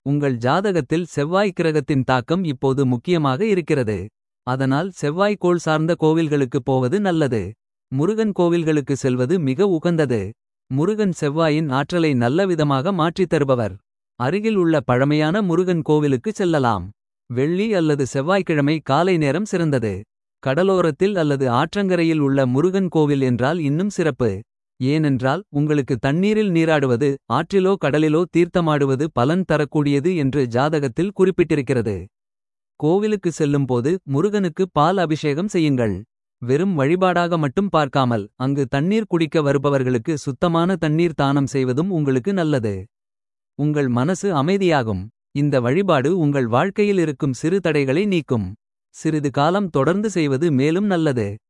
உங்கள் ஜாதகத்தில் செவ்வாய் கிரகத்தின் தாக்கம் இப்போது முக்கியமாக இருக்கிறது. அதனால் செவ்வாய் கோள் சார்ந்த கோவில்களுக்கு போவது நல்லது. முருகன் கோவில்களுக்கு செல்வது மிக உகந்தது. முருகன் செவ்வாயின் ஆற்றலை நல்லவிதமாக மாற்றித் தருபவர். அருகில் உள்ள பழமையான முருகன் கோவிலுக்கு செல்லலாம். வெள்ளி அல்லது செவ்வாய்க்கிழமை காலை நேரம் சிறந்தது. கடலோரத்தில் அல்லது ஆற்றங்கரையில் உள்ள முருகன் கோவில் என்றால் இன்னும் சிறப்பு. ஏனென்றால் உங்களுக்கு தண்ணீரில் நீராடுவது ஆற்றிலோ கடலிலோ தீர்த்தமாடுவது பலன் தரக்கூடியது என்று ஜாதகத்தில் குறிப்பிட்டிருக்கிறது. கோவிலுக்கு செல்லும்போது முருகனுக்கு பால் அபிஷேகம் செய்யுங்கள். வெறும் வழிபாடாக மட்டும் பார்க்காமல் அங்கு தண்ணீர் குடிக்க வருபவர்களுக்கு சுத்தமான தண்ணீர் தானம் செய்வதும் உங்களுக்கு நல்லது. உங்கள் மனசு அமைதியாகும். இந்த வழிபாடு உங்கள் வாழ்க்கையில் இருக்கும் சிறு தடைகளை நீக்கும். சிறிது காலம் தொடர்ந்து செய்வது மேலும் நல்லது.